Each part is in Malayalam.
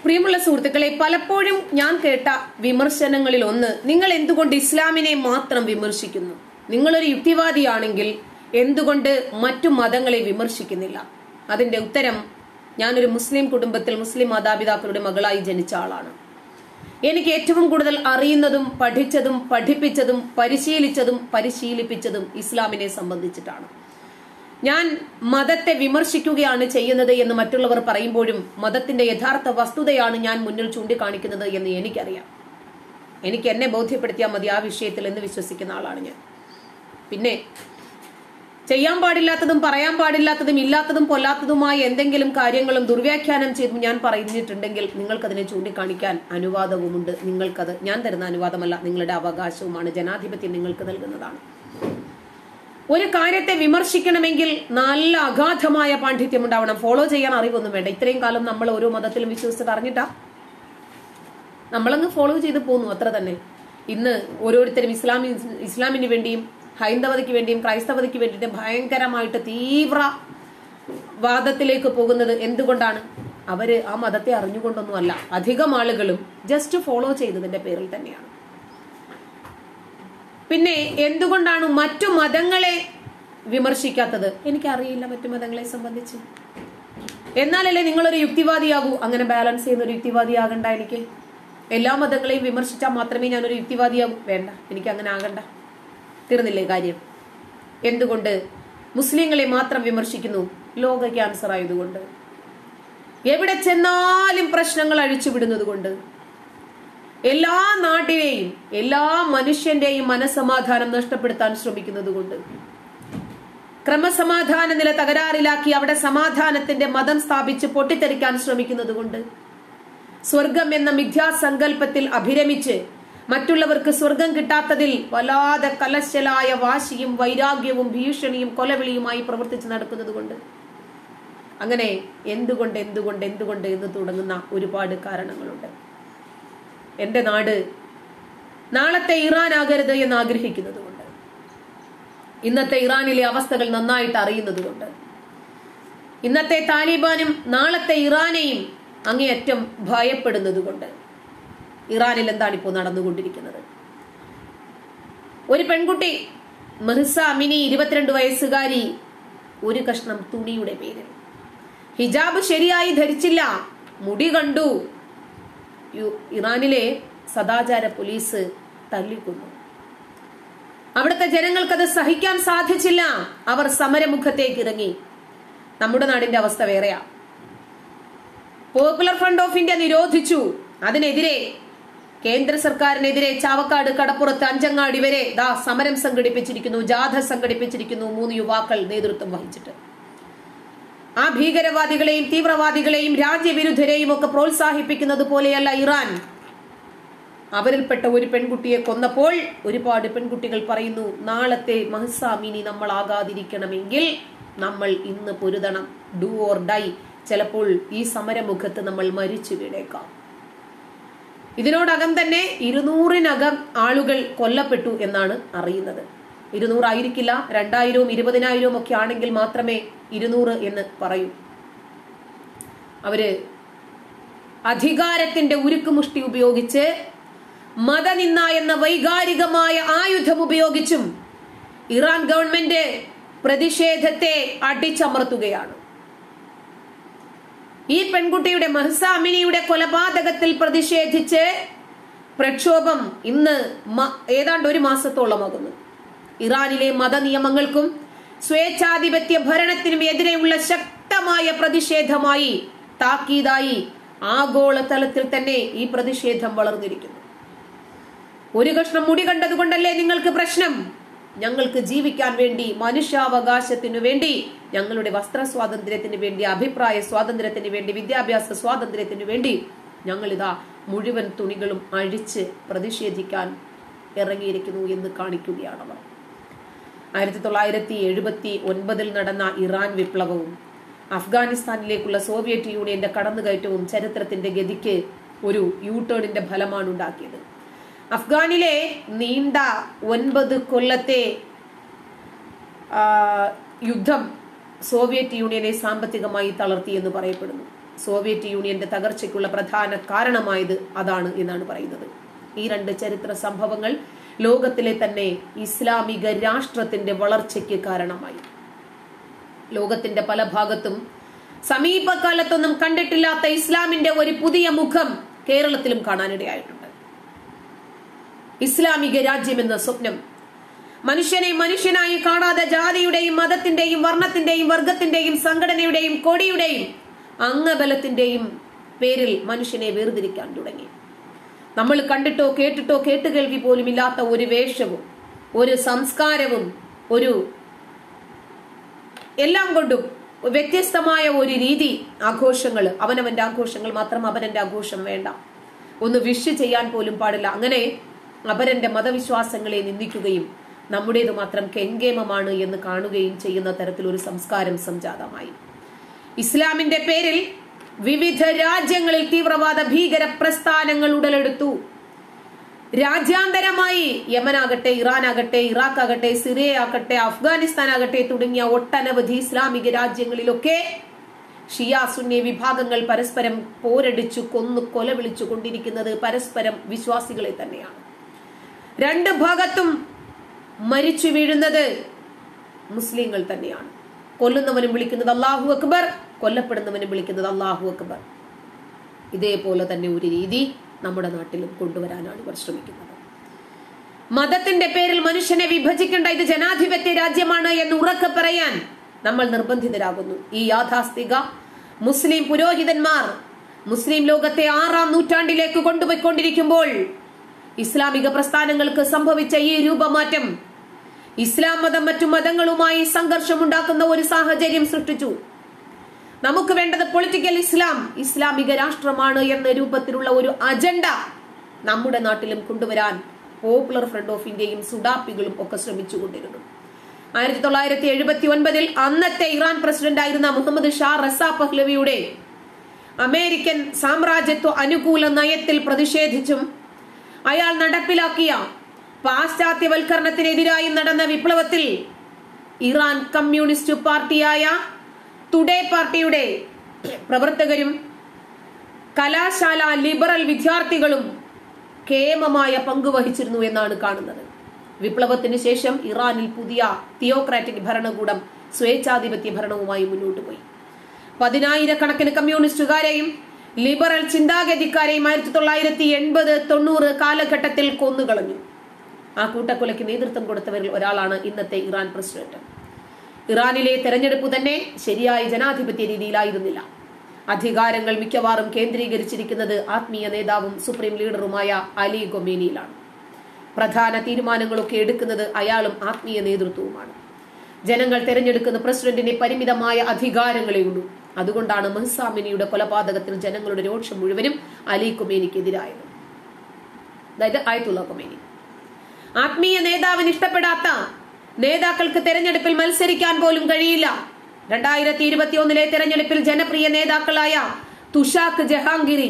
പ്രിയമുള്ള സുഹൃത്തുക്കളെ പലപ്പോഴും ഞാൻ കേട്ട വിമർശനങ്ങളിൽ ഒന്ന് നിങ്ങൾ എന്തുകൊണ്ട് ഇസ്ലാമിനെ മാത്രം വിമർശിക്കുന്നു നിങ്ങളൊരു യുക്തിവാദിയാണെങ്കിൽ എന്തുകൊണ്ട് മറ്റു മതങ്ങളെ വിമർശിക്കുന്നില്ല അതിന്റെ ഉത്തരം ഞാനൊരു മുസ്ലിം കുടുംബത്തിൽ മുസ്ലിം മാതാപിതാക്കളുടെ മകളായി ജനിച്ച ആളാണ് എനിക്ക് ഏറ്റവും കൂടുതൽ അറിയുന്നതും പഠിച്ചതും പഠിപ്പിച്ചതും പരിശീലിച്ചതും പരിശീലിപ്പിച്ചതും ഇസ്ലാമിനെ സംബന്ധിച്ചിട്ടാണ് ഞാൻ മതത്തെ വിമർശിക്കുകയാണ് ചെയ്യുന്നത് എന്ന് മറ്റുള്ളവർ പറയുമ്പോഴും മതത്തിന്റെ യഥാർത്ഥ വസ്തുതയാണ് ഞാൻ മുന്നിൽ ചൂണ്ടിക്കാണിക്കുന്നത് എന്ന് എനിക്കറിയാം എനിക്ക് എന്നെ ബോധ്യപ്പെടുത്തിയാൽ മതി ആ വിഷയത്തിൽ എന്ന് വിശ്വസിക്കുന്ന ആളാണ് ഞാൻ പിന്നെ ചെയ്യാൻ പാടില്ലാത്തതും പറയാൻ പാടില്ലാത്തതും ഇല്ലാത്തതും പൊല്ലാത്തതുമായ എന്തെങ്കിലും കാര്യങ്ങളും ദുർവ്യാഖ്യാനം ചെയ്തും ഞാൻ പറഞ്ഞിട്ടുണ്ടെങ്കിൽ നിങ്ങൾക്കതിനെ ചൂണ്ടിക്കാണിക്കാൻ അനുവാദവുമുണ്ട് നിങ്ങൾക്കത് ഞാൻ തരുന്ന അനുവാദമല്ല നിങ്ങളുടെ അവകാശവുമാണ് ജനാധിപത്യം നിങ്ങൾക്ക് നൽകുന്നതാണ് ഒരു കാര്യത്തെ വിമർശിക്കണമെങ്കിൽ നല്ല അഗാധമായ പാണ്ഡിത്യം ഉണ്ടാവണം ഫോളോ ചെയ്യാൻ അറിവൊന്നും വേണ്ട ഇത്രയും കാലം നമ്മൾ ഓരോ മതത്തിലും വിശ്വസിച്ചത് അറിഞ്ഞിട്ടാ നമ്മളങ്ങ് ഫോളോ ചെയ്ത് പോന്നു അത്ര തന്നെ ഇന്ന് ഓരോരുത്തരും ഇസ്ലാമി ഇസ്ലാമിന് വേണ്ടിയും ഹൈന്ദവതയ്ക്ക് വേണ്ടിയും ക്രൈസ്തവതയ്ക്ക് വേണ്ടിയിട്ട് ഭയങ്കരമായിട്ട് തീവ്ര വാദത്തിലേക്ക് പോകുന്നത് എന്തുകൊണ്ടാണ് അവര് ആ മതത്തെ അറിഞ്ഞുകൊണ്ടൊന്നുമല്ല അധികം ആളുകളും ജസ്റ്റ് ഫോളോ ചെയ്തതിന്റെ പേരിൽ തന്നെയാണ് പിന്നെ എന്തുകൊണ്ടാണ് മറ്റു മതങ്ങളെ വിമർശിക്കാത്തത് എനിക്കറിയില്ല മറ്റു മതങ്ങളെ സംബന്ധിച്ച് എന്നാലല്ലേ നിങ്ങളൊരു യുക്തിവാദിയാകൂ അങ്ങനെ ബാലൻസ് ചെയ്യുന്ന ഒരു യുക്തിവാദിയാകണ്ട എനിക്ക് എല്ലാ മതങ്ങളെയും വിമർശിച്ചാൽ മാത്രമേ ഞാനൊരു യുക്തിവാദിയാകൂ വേണ്ട എനിക്ക് അങ്ങനെ ആകണ്ട തീർന്നില്ലേ കാര്യം എന്തുകൊണ്ട് മുസ്ലിങ്ങളെ മാത്രം വിമർശിക്കുന്നു ലോക ക്യാൻസർ ആയതുകൊണ്ട് എവിടെ ചെന്നാലും പ്രശ്നങ്ങൾ അഴിച്ചുവിടുന്നത് കൊണ്ട് എല്ലാ നാട്ടിലെയും എല്ലാ മനുഷ്യന്റെയും മനസമാധാനം നഷ്ടപ്പെടുത്താൻ ശ്രമിക്കുന്നത് കൊണ്ട് ക്രമസമാധാന നില തകരാറിലാക്കി അവിടെ സമാധാനത്തിന്റെ മതം സ്ഥാപിച്ച് പൊട്ടിത്തെറിക്കാൻ ശ്രമിക്കുന്നത് കൊണ്ട് സ്വർഗം എന്ന മിഥ്യാസങ്കല്പത്തിൽ അഭിരമിച്ച് മറ്റുള്ളവർക്ക് സ്വർഗം കിട്ടാത്തതിൽ വല്ലാതെ കലശലായ വാശിയും വൈരാഗ്യവും ഭീഷണിയും കൊലവിളിയുമായി പ്രവർത്തിച്ച് നടക്കുന്നത് കൊണ്ട് അങ്ങനെ എന്തുകൊണ്ട് എന്തുകൊണ്ട് എന്തുകൊണ്ട് എന്ന് തുടങ്ങുന്ന ഒരുപാട് കാരണങ്ങളുണ്ട് എന്റെ നാട് നാളത്തെ ഇറാൻ ആകരുത് എന്ന് ആഗ്രഹിക്കുന്നത് കൊണ്ട് ഇന്നത്തെ ഇറാനിലെ അവസ്ഥകൾ നന്നായിട്ട് അറിയുന്നത് കൊണ്ട് ഇന്നത്തെ താലിബാനും നാളത്തെ ഇറാനെയും അങ്ങേയറ്റം ഭയപ്പെടുന്നത് കൊണ്ട് ഇറാനിൽ എന്താണ് ഇപ്പോൾ നടന്നുകൊണ്ടിരിക്കുന്നത് ഒരു പെൺകുട്ടി മെഹ്സ അമിനി ഇരുപത്തിരണ്ട് വയസ്സുകാരി ഒരു കഷ്ണം തുണിയുടെ പേരിൽ ഹിജാബ് ശരിയായി ധരിച്ചില്ല മുടി കണ്ടു യു- ഇറാനിലെ സദാചാര പോലീസ് തല്ലിക്കൊന്നു അവിടുത്തെ ജനങ്ങൾക്കത് സഹിക്കാൻ സാധിച്ചില്ല അവർ സമരമുഖത്തേക്ക് ഇറങ്ങി നമ്മുടെ നാടിന്റെ അവസ്ഥ വേറെയാ പോപ്പുലർ ഫ്രണ്ട് ഓഫ് ഇന്ത്യ നിരോധിച്ചു അതിനെതിരെ കേന്ദ്ര സർക്കാരിനെതിരെ ചാവക്കാട് കടപ്പുറത്ത് അഞ്ചങ്ങാടി വരെ ദാ സമരം സംഘടിപ്പിച്ചിരിക്കുന്നു ജാഥ സംഘടിപ്പിച്ചിരിക്കുന്നു മൂന്ന് യുവാക്കൾ നേതൃത്വം വഹിച്ചിട്ട് ആ ഭീകരവാദികളെയും തീവ്രവാദികളെയും രാജ്യവിരുദ്ധരെയും ഒക്കെ പ്രോത്സാഹിപ്പിക്കുന്നത് പോലെയല്ല ഇറാൻ അവരിൽപ്പെട്ട ഒരു പെൺകുട്ടിയെ കൊന്നപ്പോൾ ഒരുപാട് പെൺകുട്ടികൾ പറയുന്നു നാളത്തെ മഹസാമിനി നമ്മൾ ആകാതിരിക്കണമെങ്കിൽ നമ്മൾ ഇന്ന് പൊരുതണം ഡു ഓർ ഡൈ ചിലപ്പോൾ ഈ സമരമുഖത്ത് നമ്മൾ മരിച്ചു വീണേക്കാം ഇതിനോടകം തന്നെ ഇരുന്നൂറിനകം ആളുകൾ കൊല്ലപ്പെട്ടു എന്നാണ് അറിയുന്നത് ഇരുന്നൂറായിരിക്കില്ല രണ്ടായിരവും ഇരുപതിനായിരവും ഒക്കെ ആണെങ്കിൽ മാത്രമേ ഇരുന്നൂറ് എന്ന് പറയൂ അവര് അധികാരത്തിന്റെ ഉരുക്കുമുഷ്ടി ഉപയോഗിച്ച് മതനിന്ന എന്ന വൈകാരികമായ ആയുധം ഉപയോഗിച്ചും ഇറാൻ ഗവൺമെന്റ് പ്രതിഷേധത്തെ അടിച്ചമർത്തുകയാണ് ഈ പെൺകുട്ടിയുടെ മഹ്സ അമിനിയുടെ കൊലപാതകത്തിൽ പ്രതിഷേധിച്ച് പ്രക്ഷോഭം ഇന്ന് മ- ഏതാണ്ട് ഒരു മാസത്തോളമാകുന്നു ഇറാനിലെ മതനിയമങ്ങൾക്കും സ്വേച്ഛാധിപത്യ ഭരണത്തിനും എതിരെയുള്ള ശക്തമായ പ്രതിഷേധമായി താക്കീതായി ആഗോളതലത്തിൽ തന്നെ ഈ പ്രതിഷേധം വളർന്നിരിക്കുന്നു ഒരു കഷ്ണം മുടി കണ്ടതുകൊണ്ടല്ലേ നിങ്ങൾക്ക് പ്രശ്നം ഞങ്ങൾക്ക് ജീവിക്കാൻ വേണ്ടി മനുഷ്യാവകാശത്തിനു വേണ്ടി ഞങ്ങളുടെ വസ്ത്ര സ്വാതന്ത്ര്യത്തിന് വേണ്ടി അഭിപ്രായ സ്വാതന്ത്ര്യത്തിന് വേണ്ടി വിദ്യാഭ്യാസ സ്വാതന്ത്ര്യത്തിന് വേണ്ടി ഞങ്ങളിതാ മുഴുവൻ തുണികളും അഴിച്ച് പ്രതിഷേധിക്കാൻ ഇറങ്ങിയിരിക്കുന്നു എന്ന് കാണിക്കുകയാണവർ ആയിരത്തി തൊള്ളായിരത്തി എഴുപത്തി ഒൻപതിൽ നടന്ന ഇറാൻ വിപ്ലവവും അഫ്ഗാനിസ്ഥാനിലേക്കുള്ള സോവിയറ്റ് യൂണിയന്റെ കടന്നുകയറ്റവും ചരിത്രത്തിന്റെ ഗതിക്ക് ഒരു യൂ ടേണിന്റെ ഫലമാണ് ഉണ്ടാക്കിയത് അഫ്ഗാനിലെ നീണ്ട ഒൻപത് കൊല്ലത്തെ ആ, യുദ്ധം സോവിയറ്റ് യൂണിയനെ സാമ്പത്തികമായി തളർത്തി എന്ന് പറയപ്പെടുന്നു സോവിയറ്റ് യൂണിയന്റെ തകർച്ചയ്ക്കുള്ള പ്രധാന കാരണമായത് അതാണ് എന്നാണ് പറയുന്നത് ഈ രണ്ട് ചരിത്ര സംഭവങ്ങൾ ലോകത്തിലെ തന്നെ ഇസ്ലാമിക രാഷ്ട്രത്തിന്റെ വളർച്ചയ്ക്ക് കാരണമായി ലോകത്തിന്റെ പല ഭാഗത്തും സമീപകാലത്തൊന്നും കണ്ടിട്ടില്ലാത്ത ഇസ്ലാമിന്റെ ഒരു പുതിയ മുഖം കേരളത്തിലും കാണാനിടയായിട്ടുണ്ട് ഇസ്ലാമിക രാജ്യമെന്ന സ്വപ്നം മനുഷ്യനെ മനുഷ്യനായി കാണാതെ ജാതിയുടെയും മതത്തിന്റെയും വർണ്ണത്തിന്റെയും വർഗത്തിന്റെയും സംഘടനയുടെയും കൊടിയുടെയും അംഗബലത്തിന്റെയും പേരിൽ മനുഷ്യനെ വേർതിരിക്കാൻ തുടങ്ങി നമ്മൾ കണ്ടിട്ടോ കേട്ടിട്ടോ കേട്ടുകേൾവി പോലും ഇല്ലാത്ത ഒരു വേഷവും ഒരു സംസ്കാരവും ഒരു എല്ലാം കൊണ്ടും വ്യത്യസ്തമായ ഒരു രീതി ആഘോഷങ്ങൾ അവനവന്റെ ആഘോഷങ്ങൾ മാത്രം അവനന്റെ ആഘോഷം വേണ്ട ഒന്ന് വിഷ് ചെയ്യാൻ പോലും പാടില്ല അങ്ങനെ അപരന്റെ മതവിശ്വാസങ്ങളെ നിന്ദിക്കുകയും നമ്മുടേത് മാത്രം കെങ്കേമമാണ് എന്ന് കാണുകയും ചെയ്യുന്ന തരത്തിൽ ഒരു സംസ്കാരം സംജാതമായി ഇസ്ലാമിന്റെ പേരിൽ വിവിധ രാജ്യങ്ങളിൽ തീവ്രവാദ ഭീകര പ്രസ്ഥാനങ്ങൾ ഉടലെടുത്തു രാജ്യാന്തരമായി യമനാകട്ടെ ഇറാനാകട്ടെ ഇറാഖ് ആകട്ടെ സിറിയ ആകട്ടെ അഫ്ഗാനിസ്ഥാൻ ആകട്ടെ തുടങ്ങിയ ഒട്ടനവധി ഇസ്ലാമിക രാജ്യങ്ങളിലൊക്കെ ഷിയ സുന്നി വിഭാഗങ്ങൾ പരസ്പരം പോരടിച്ചു കൊന്നു കൊല വിളിച്ചു കൊണ്ടിരിക്കുന്നത് പരസ്പരം വിശ്വാസികളെ തന്നെയാണ് രണ്ട് ഭാഗത്തും മരിച്ചു വീഴുന്നത് മുസ്ലിങ്ങൾ തന്നെയാണ് കൊല്ലുന്നവനും വിളിക്കുന്നത് അള്ളാഹു അക്ബർ കൊല്ലപ്പെടുന്നവനും വിളിക്കുന്നത് അള്ളാഹു അക്ബർ ഇതേപോലെ തന്നെ ഒരു രീതി നമ്മുടെ നാട്ടിലും കൊണ്ടുവരാനാണ് ഇവർ ശ്രമിക്കുന്നത് മതത്തിന്റെ പേരിൽ മനുഷ്യനെ വിഭജിക്കേണ്ട ഇത് ജനാധിപത്യ രാജ്യമാണ് എന്ന് ഉറക്കെ പറയാൻ നമ്മൾ നിർബന്ധിതരാകുന്നു ഈ യാഥാസ്ഥിക മുസ്ലിം പുരോഹിതന്മാർ മുസ്ലിം ലോകത്തെ ആറാം നൂറ്റാണ്ടിലേക്ക് കൊണ്ടുപോയിക്കൊണ്ടിരിക്കുമ്പോൾ ഇസ്ലാമിക പ്രസ്ഥാനങ്ങൾക്ക് സംഭവിച്ച ഈ രൂപമാറ്റം ഇസ്ലാം മതം മറ്റു മതങ്ങളുമായി സംഘർഷമുണ്ടാക്കുന്ന ഒരു സാഹചര്യം സൃഷ്ടിച്ചു നമുക്ക് വേണ്ടത് പൊളിറ്റിക്കൽ ഇസ്ലാം ഇസ്ലാമിക രാഷ്ട്രമാണ് എന്ന രൂപത്തിലുള്ള ഒരു അജണ്ട നമ്മുടെ നാട്ടിലും കൊണ്ടുവരാൻ പോപ്പുലർ ഫ്രണ്ട് ഓഫ് ഇന്ത്യയും സുഡാപ്പികളും ഒക്കെ ശ്രമിച്ചുകൊണ്ടിരുന്നു ആയിരത്തി തൊള്ളായിരത്തി എഴുപത്തി ഒൻപതിൽ അന്നത്തെ ഇറാൻ പ്രസിഡന്റ് ആയിരുന്ന മുഹമ്മദ് ഷാ റസ പഹ്ലവിയുടെ അമേരിക്കൻ സാമ്രാജ്യത്വ അനുകൂല നയത്തിൽ പ്രതിഷേധിച്ചും അയാൾ നടപ്പിലാക്കിയ പാശ്ചാത്യവൽക്കരണത്തിനെതിരായി നടന്ന വിപ്ലവത്തിൽ ഇറാൻ കമ്മ്യൂണിസ്റ്റ് പാർട്ടിയായ ടുഡേ പാർട്ടിയുടെ പ്രവർത്തകരും കലാശാല ലിബറൽ വിദ്യാർത്ഥികളും കേമമായ പങ്കുവഹിച്ചിരുന്നു എന്നാണ് കാണുന്നത് വിപ്ലവത്തിന് ശേഷം ഇറാനിൽ പുതിയ തിയോക്രാറ്റിക് ഭരണകൂടം സ്വേച്ഛാധിപത്യ ഭരണവുമായി മുന്നോട്ട് പോയി പതിനായിരക്കണക്കിന് കമ്മ്യൂണിസ്റ്റുകാരെയും ലിബറൽ ചിന്താഗതിക്കാരെയും ആയിരത്തി തൊള്ളായിരത്തി എൺപത് തൊണ്ണൂറ് കാലഘട്ടത്തിൽ കൊന്നുകളഞ്ഞു ആ കൂട്ടക്കൊലയ്ക്ക് നേതൃത്വം കൊടുത്തവരിൽ ഒരാളാണ് ഇന്നത്തെ ഇറാൻ പ്രസിഡന്റ് ഇറാനിലെ തെരഞ്ഞെടുപ്പ് തന്നെ ശരിയായ ജനാധിപത്യ രീതിയിലായിരുന്നില്ല അധികാരങ്ങൾ മിക്കവാറും കേന്ദ്രീകരിച്ചിരിക്കുന്നത് ആത്മീയ നേതാവും സുപ്രീം ലീഡറുമായ അലി ഗൊമേനിയിലാണ് പ്രധാന തീരുമാനങ്ങളൊക്കെ എടുക്കുന്നത് അയാളും ആത്മീയ നേതൃത്വവുമാണ് ജനങ്ങൾ തെരഞ്ഞെടുക്കുന്ന പ്രസിഡന്റിന് പരിമിതമായ അധികാരങ്ങളേ ഉള്ളൂ അതുകൊണ്ടാണ് മഹ്സാമിനിയുടെ കൊലപാതകത്തിൽ ജനങ്ങളുടെ രോക്ഷം മുഴുവനും അലി കൊമേനിക്കെതിരായത് അതായത് ആയത്തുള്ള കൊമേനി ആത്മീയ നേതാവിന് ഇഷ്ടപ്പെടാത്ത നേതാക്കൾക്ക് തെരഞ്ഞെടുപ്പിൽ മത്സരിക്കാൻ പോലും കഴിയില്ല രണ്ടായിരത്തി ഇരുപത്തി ഒന്നിലെ തെരഞ്ഞെടുപ്പിൽ ജനപ്രിയ നേതാക്കളായ തുഷാഖ് ജഹാംഗിരി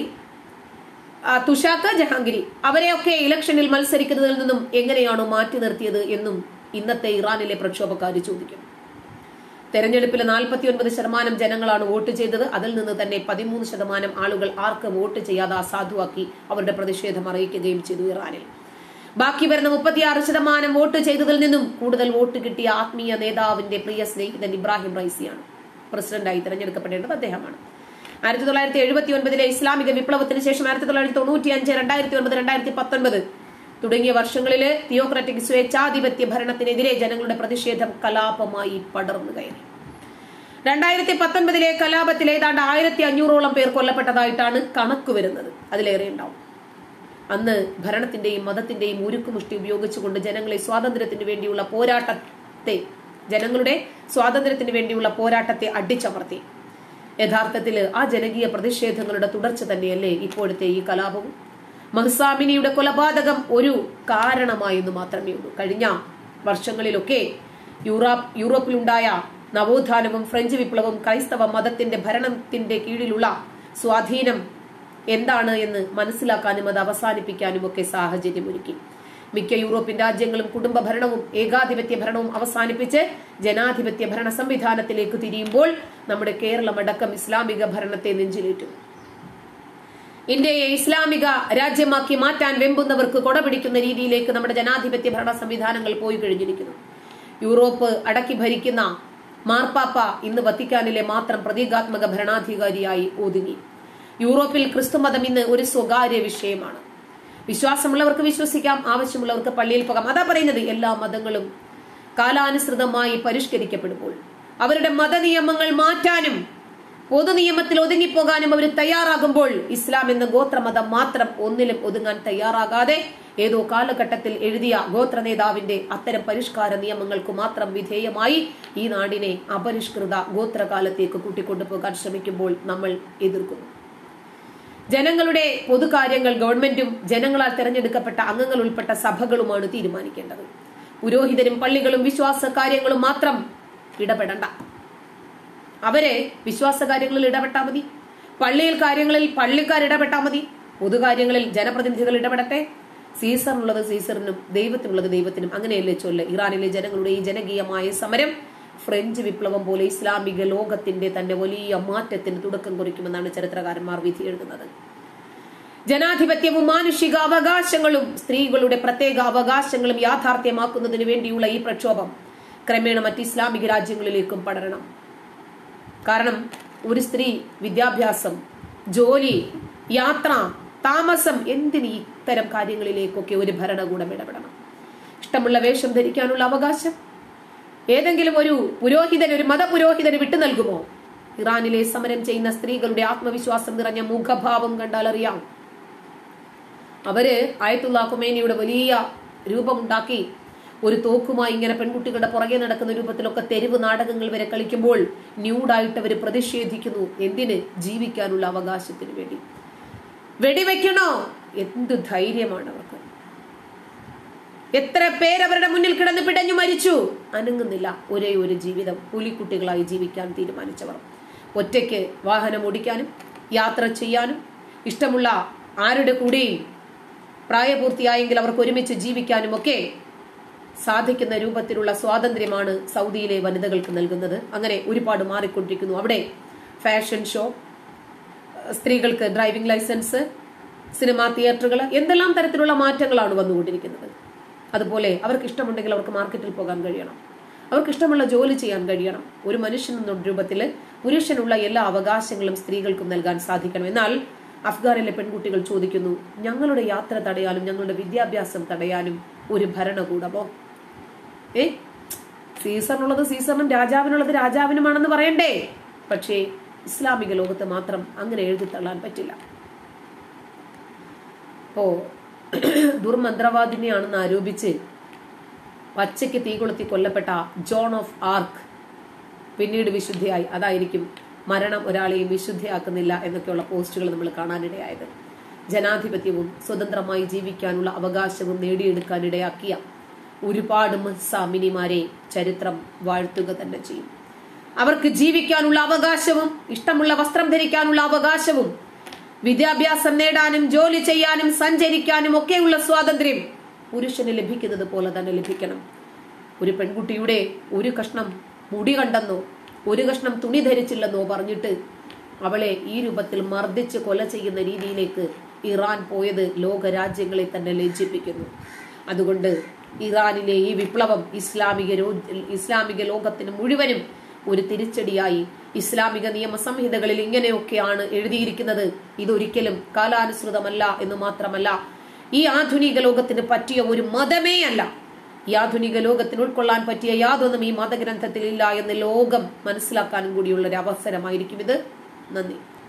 ആ, തുഷാഖ് ജഹാംഗിരി അവരെയൊക്കെ ഇലക്ഷനിൽ മത്സരിക്കുന്നതിൽ നിന്നും എങ്ങനെയാണോ മാറ്റി നിർത്തിയത് എന്നും ഇന്നത്തെ ഇറാനിലെ പ്രക്ഷോഭക്കാർ ചോദിക്കുന്നു തെരഞ്ഞെടുപ്പിൽ നാൽപ്പത്തി ഒൻപത് ശതമാനം ജനങ്ങളാണ് വോട്ട് ചെയ്തത് അതിൽ നിന്ന് തന്നെ പതിമൂന്ന് ശതമാനം ആളുകൾ ആർക്ക് വോട്ട് ചെയ്യാതെ അസാധുവാക്കി അവരുടെ പ്രതിഷേധം അറിയിക്കുകയും ചെയ്തു ഇറാനിൽ ബാക്കി വരുന്ന മുപ്പത്തിയാറ് ശതമാനം വോട്ട് ചെയ്തതിൽ നിന്നും കൂടുതൽ വോട്ട് കിട്ടിയ ആത്മീയ നേതാവിന്റെ പ്രിയ സ്നേഹിതൻ ഇബ്രാഹിം റൈസിയാണ് പ്രസിഡന്റായി തെരഞ്ഞെടുക്കപ്പെടേണ്ടത് അദ്ദേഹമാണ് ആയിരത്തി തൊള്ളായിരത്തി എഴുപത്തി ഒൻപതിലെ ഇസ്ലാമിക വിപ്ലവത്തിന് ശേഷം ആയിരത്തി തൊള്ളായിരത്തി തൊണ്ണൂറ്റി അഞ്ച് രണ്ടായിരത്തി ഒൻപത് രണ്ടായിരത്തി പത്തൊൻപത് തുടങ്ങിയ വർഷങ്ങളില് തിയോക്രാറ്റിക് സ്വേച്ഛാധിപത്യ ഭരണത്തിനെതിരെ ജനങ്ങളുടെ പ്രതിഷേധം കലാപമായി പടർന്നു കയറി രണ്ടായിരത്തി പത്തൊൻപതിലെ കലാപത്തിൽ ഏതാണ്ട് ആയിരത്തി അഞ്ഞൂറോളം പേർ കൊല്ലപ്പെട്ടതായിട്ടാണ് കണക്ക് വരുന്നത് അതിലേറെ ഉണ്ടാവും അന്ന് ഭരണത്തിന്റെയും മതത്തിന്റെയും ഉരുക്കുമുഷ്ടി ഉപയോഗിച്ചുകൊണ്ട് ജനങ്ങളെ സ്വാതന്ത്ര്യത്തിന് വേണ്ടിയുള്ള പോരാട്ടത്തെ ജനങ്ങളുടെ സ്വാതന്ത്ര്യത്തിന് വേണ്ടിയുള്ള പോരാട്ടത്തെ അടിച്ചമർത്തി യഥാർത്ഥത്തിൽ ആ ജനകീയ പ്രതിഷേധങ്ങളുടെ തുടർച്ച തന്നെയല്ലേ ഇപ്പോഴത്തെ ഈ കലാപവും മഹ്സാമിനിയുടെ കൊലപാതകം ഒരു കാരണമായെന്ന് മാത്രമേ ഉള്ളൂ കഴിഞ്ഞ വർഷങ്ങളിലൊക്കെ യൂറോപ്പ് യൂറോപ്പിലുണ്ടായ നവോത്ഥാനവും ഫ്രഞ്ച് വിപ്ലവവും ക്രൈസ്തവ മതത്തിന്റെ ഭരണത്തിന്റെ കീഴിലുള്ള സ്വാധീനം എന്താണ് എന്ന് മനസ്സിലാക്കാനും അത് അവസാനിപ്പിക്കാനും ഒക്കെ സാഹചര്യമൊരുക്കി മിക്ക യൂറോപ്യൻ രാജ്യങ്ങളും കുടുംബ ഭരണവും ഏകാധിപത്യ ഭരണവും അവസാനിപ്പിച്ച് ജനാധിപത്യ ഭരണ സംവിധാനത്തിലേക്ക് തിരിയുമ്പോൾ നമ്മുടെ കേരളം അടക്കം ഇസ്ലാമിക ഭരണത്തെ നെഞ്ചിലേറ്റു ഇന്ത്യയെ ഇസ്ലാമിക രാജ്യമാക്കി മാറ്റാൻ വെമ്പുന്നവർക്ക് കൊടപിടിക്കുന്ന രീതിയിലേക്ക് നമ്മുടെ ജനാധിപത്യ ഭരണ സംവിധാനങ്ങൾ പോയി കഴിഞ്ഞിരിക്കുന്നു യൂറോപ്പ് അടക്കി ഭരിക്കുന്ന മാർപ്പാപ്പ ഇന്ന് വത്തിക്കാനിലെ മാത്രം പ്രതീകാത്മക ഭരണാധികാരിയായി ഒതുങ്ങി യൂറോപ്പിൽ ക്രിസ്തുമതം ഇന്ന് ഒരു സ്വകാര്യ വിഷയമാണ് വിശ്വാസമുള്ളവർക്ക് വിശ്വസിക്കാം ആവശ്യമുള്ളവർക്ക് പള്ളിയിൽ പോകാം അതാ പറയുന്നത് എല്ലാ മതങ്ങളും കാലാനുസൃതമായി പരിഷ്കരിക്കപ്പെടുമ്പോൾ അവരുടെ മതനിയമങ്ങൾ മാറ്റാനും പൊതുനിയമത്തിൽ ഒതുങ്ങിപ്പോകാനും അവർ തയ്യാറാകുമ്പോൾ ഇസ്ലാം എന്ന ഗോത്രമതം മാത്രം ഒന്നിലും ഒതുങ്ങാൻ തയ്യാറാകാതെ ഏതോ കാലഘട്ടത്തിൽ എഴുതിയ ഗോത്ര നേതാവിന്റെ അത്തരം പരിഷ്കാര നിയമങ്ങൾക്ക് മാത്രം വിധേയമായി ഈ നാടിനെ അപരിഷ്കൃത ഗോത്രകാലത്തേക്ക് കൂട്ടിക്കൊണ്ടുപോകാൻ ശ്രമിക്കുമ്പോൾ നമ്മൾ എതിർക്കുന്നു ജനങ്ങളുടെ പൊതുകാര്യങ്ങൾ ഗവൺമെന്റും ജനങ്ങളാൽ തെരഞ്ഞെടുക്കപ്പെട്ട അംഗങ്ങൾ ഉൾപ്പെട്ട സഭകളുമാണ് തീരുമാനിക്കേണ്ടത് പുരോഹിതരും പള്ളികളും വിശ്വാസ കാര്യങ്ങളും മാത്രം ഇടപെടണ്ട അവരെ വിശ്വാസ കാര്യങ്ങളിൽ ഇടപെട്ടാൽ മതി പള്ളിയിൽ കാര്യങ്ങളിൽ പള്ളിക്കാർ ഇടപെട്ടാൽ മതി പൊതുകാര്യങ്ങളിൽ ജനപ്രതിനിധികൾ ഇടപെടട്ടെ സീസറിനുള്ളത് സീസറിനും ദൈവത്തിനുള്ളത് ദൈവത്തിനും അങ്ങനെയല്ലേ ചൊല്ല് ഇറാനിലെ ജനങ്ങളുടെ ഈ ജനകീയമായ സമരം ഫ്രഞ്ച് വിപ്ലവം പോലെ ഇസ്ലാമിക ലോകത്തിന്റെ തന്നെ വലിയ മാറ്റത്തിന് തുടക്കം കുറിക്കുമെന്നാണ് ചരിത്രകാരന്മാർ വിധി എഴുതുന്നത് ജനാധിപത്യവും മാനുഷിക അവകാശങ്ങളും സ്ത്രീകളുടെ പ്രത്യേക അവകാശങ്ങളും യാഥാർത്ഥ്യമാക്കുന്നതിന് വേണ്ടിയുള്ള ഈ പ്രക്ഷോഭം ക്രമേണ മറ്റ് ഇസ്ലാമിക രാജ്യങ്ങളിലേക്കും പടരണം കാരണം ഒരു സ്ത്രീ വിദ്യാഭ്യാസം ജോലി യാത്ര താമസം എന്തിന് ഇത്തരം കാര്യങ്ങളിലേക്കൊക്കെ ഒരു ഭരണകൂടം ഇടപെടണം ഇഷ്ടമുള്ള വേഷം ധരിക്കാനുള്ള അവകാശം ഏതെങ്കിലും ഒരു പുരോഹിതൻ ഒരു മതപുരോഹിതന് വിട്ടു നൽകുമോ ഇറാനിലെ സമരം ചെയ്യുന്ന സ്ത്രീകളുടെ ആത്മവിശ്വാസം നിറഞ്ഞ മുഖഭാവം കണ്ടാൽ അറിയാം അവര് ആയത്തുള്ള ഖുമേനിയുടെ വലിയ രൂപമുണ്ടാക്കി ഒരു തോക്കുമായി ഇങ്ങനെ പെൺകുട്ടികളുടെ പുറകെ നടക്കുന്ന രൂപത്തിലൊക്കെ തെരുവ് നാടകങ്ങൾ വരെ കളിക്കുമ്പോൾ ന്യൂഡായിട്ട് അവർ പ്രതിഷേധിക്കുന്നു എന്തിന് ജീവിക്കാനുള്ള അവകാശത്തിന് വേണ്ടി വെടിവെക്കണോ എന്ത് ധൈര്യമാണ് അവർക്ക് എത്ര പേരവരുടെ മുന്നിൽ കിടന്ന് പിടഞ്ഞു മരിച്ചു അനങ്ങുന്നില്ല ഒരേ ഒരു ജീവിതം പുലിക്കുട്ടികളായി ജീവിക്കാൻ തീരുമാനിച്ചവർ ഒറ്റയ്ക്ക് വാഹനം ഓടിക്കാനും യാത്ര ചെയ്യാനും ഇഷ്ടമുള്ള ആരുടെ കൂടെയും പ്രായപൂർത്തിയായെങ്കിൽ അവർക്ക് ഒരുമിച്ച് ജീവിക്കാനും ഒക്കെ സാധിക്കുന്ന രൂപത്തിലുള്ള സ്വാതന്ത്ര്യമാണ് സൗദിയിലെ വനിതകൾക്ക് നൽകുന്നത് അങ്ങനെ ഒരുപാട് മാറിക്കൊണ്ടിരിക്കുന്നു അവിടെ ഫാഷൻ ഷോ സ്ത്രീകൾക്ക് ഡ്രൈവിംഗ് ലൈസൻസ് സിനിമാ തിയേറ്ററുകൾ എന്തെല്ലാം തരത്തിലുള്ള മാറ്റങ്ങളാണ് വന്നുകൊണ്ടിരിക്കുന്നത് അതുപോലെ അവർക്ക് ഇഷ്ടമുണ്ടെങ്കിൽ അവർക്ക് മാർക്കറ്റിൽ പോകാൻ കഴിയണം അവർക്ക് ഇഷ്ടമുള്ള ജോലി ചെയ്യാൻ കഴിയണം ഒരു മനുഷ്യൻ എന്ന രൂപത്തിൽ പുരുഷനുള്ള എല്ലാ അവകാശങ്ങളും സ്ത്രീകൾക്കും നൽകാൻ സാധിക്കണം എന്നാൽ അഫ്ഗാനിലെ പെൺകുട്ടികൾ ചോദിക്കുന്നു ഞങ്ങളുടെ യാത്ര തടയാനും ഞങ്ങളുടെ വിദ്യാഭ്യാസം തടയാനും ഒരു ഭരണകൂടമോ ഏ സീസറിനുള്ളത് സീസറിനും രാജാവിനുള്ളത് രാജാവിനുമാണെന്ന് പറയണ്ടേ പക്ഷേ ഇസ്ലാമിക ലോകത്ത് മാത്രം അങ്ങനെ എഴുതി തള്ളാൻ പറ്റില്ല ഇപ്പോ ദുർമന്ത്രവാദിനിയാണെന്ന് ആരോപിച്ച് പച്ചയ്ക്ക് തീ കൊളുത്തി കൊല്ലപ്പെട്ട ജോൺ ഓഫ് ആർക്ക് പിന്നീട് വിശുദ്ധയായി അതായിരിക്കും മരണം ഒരാളെയും വിശുദ്ധയാക്കുന്നില്ല എന്നൊക്കെയുള്ള പോസ്റ്റുകൾ നമ്മൾ കാണാനിടയായത് ജനാധിപത്യവും സ്വതന്ത്രമായി ജീവിക്കാനുള്ള അവകാശവും നേടിയെടുക്കാനിടയാക്കിയ ഒരുപാട് മസാമിനിമാരെ ചരിത്രം വാഴ്ത്തുക തന്നെ ചെയ്യും അവർക്ക് ജീവിക്കാനുള്ള അവകാശവും ഇഷ്ടമുള്ള വസ്ത്രം ധരിക്കാനുള്ള അവകാശവും വിദ്യാഭ്യാസം നേടാനും ജോലി ചെയ്യാനും സഞ്ചരിക്കാനും ഒക്കെയുള്ള സ്വാതന്ത്ര്യം പുരുഷന് ലഭിക്കുന്നത് പോലെ തന്നെ ലഭിക്കണം ഒരു പെൺകുട്ടിയുടെ ഒരു കഷ്ണം മുടി കണ്ടെന്നോ ഒരു കഷ്ണം തുണി ധരിച്ചില്ലെന്നോ പറഞ്ഞിട്ട് അവളെ ഈ രൂപത്തിൽ മർദ്ദിച്ച് കൊല ചെയ്യുന്ന രീതിയിലേക്ക് ഇറാൻ പോയത് ലോക രാജ്യങ്ങളെ തന്നെ ലജ്ജിപ്പിക്കുന്നു അതുകൊണ്ട് ഇറാനിലെ ഈ വിപ്ലവം ഇസ്ലാമിക രോ ഇസ്ലാമിക ലോകത്തിന് മുഴുവനും ഒരു തിരിച്ചടിയായി ഇസ്ലാമിക നിയമ സംഹിതകളിൽ ഇങ്ങനെയൊക്കെയാണ് എഴുതിയിരിക്കുന്നത് ഇതൊരിക്കലും കാലാനുസൃതമല്ല എന്ന് മാത്രമല്ല ഈ ആധുനിക ലോകത്തിന് പറ്റിയ ഒരു മതമേ അല്ല ഈ ആധുനിക ലോകത്തിന് ഉൾക്കൊള്ളാൻ പറ്റിയ യാതൊന്നും ഈ മതഗ്രന്ഥത്തിൽ ഇല്ല എന്ന് ലോകം മനസ്സിലാക്കാനും കൂടിയുള്ള ഒരു അവസരമായിരിക്കും ഇത് നന്ദി